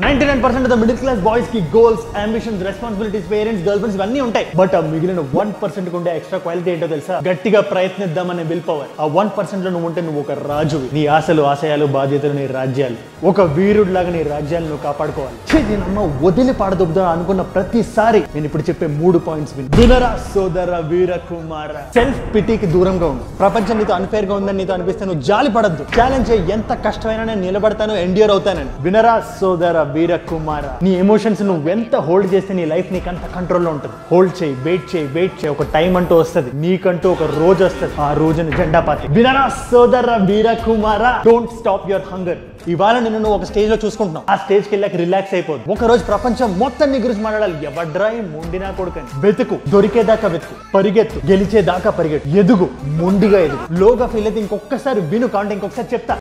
ninety nine percent of middle class boys కి goals ambitions responsibilities parents girlfriends ఇవన్నీ ఉంటాయి but ఆ మిగిలిన వన్ పర్సెంట్ ఉండే ఎక్స్ట్రా క్వాలిటీ ఏంటో తెలుసా గట్టిగా ప్రయత్నిద్దామనే విల్ పవర్ ఆ వన్ పర్సెంట్ లో నువ్వు ఉంటే నువ్వు ఒక రాజువి నీ ఆశలు ఆశయాలు బాధ్యతలు నీ రాజ్యాలు ఒక వీరుడిలాగా నీ రాజ్యాలను నువ్వు కాపాడుకోవాలి ఛీ, నేను అమ్మ వదిలి పాడదొబ్బుదా అనుకున్న ప్రతిసారి నేను ఇప్పుడు చెప్పే మూడు పాయింట్స్ విను వినరా సోదర వీర కుమార సెల్ఫ్ పిటీకి దూరంగా ఉండు ప్రపంచం నీతో అన్ఫేర్ గా ఉందని నీతో అనిపిస్తే నువ్వు జాలి పడద్దు ఛాలెంజ్ చేయి ఎంత కష్టమైనా నేను నిలబడతాను ఎండ్యూర్ అవుతానని వినరా సోదర వీర కుమార నీ ఎమోషన్స్ నువ్వు ఎంత హోల్డ్ చేస్తే నీ లైఫ్ నీకు అంత కంట్రోల్లో ఉంటుంది హోల్డ్ చేయి వెయిట్ చేయి వెయిట్ చేయి ఒక టైం అంటూ వస్తుంది నీకంటూ ఒక రోజు వస్తుంది ఆ రోజుని జెండా పాతి వినరా సోదర వీర కుమార డోంట్ స్టాప్ యువర్ హంగర్ ఇవాళ నిన్ను నువ్వు ఒక స్టేజ్ లో చూసుకుంటున్నావు ఆ స్టేజ్ కి వెళ్ళాక రిలాక్స్ అయిపోదు ఒక రోజు ప్రపంచం మొత్తం నీ గురించి మాట్లాడాలి ఎవడ్రా ఈ మొండినా కొడుకని వెతుకు దొరికేదాకా వెతుకు పరిగెత్తు గెలిచేదాకా పరిగెత్తు ఎదుగు మొండిగా ఎదుగు లోగా ఫీల్ అయితే ఇంకొకసారి విను కాంటే ఇంకొకసారి చెప్తా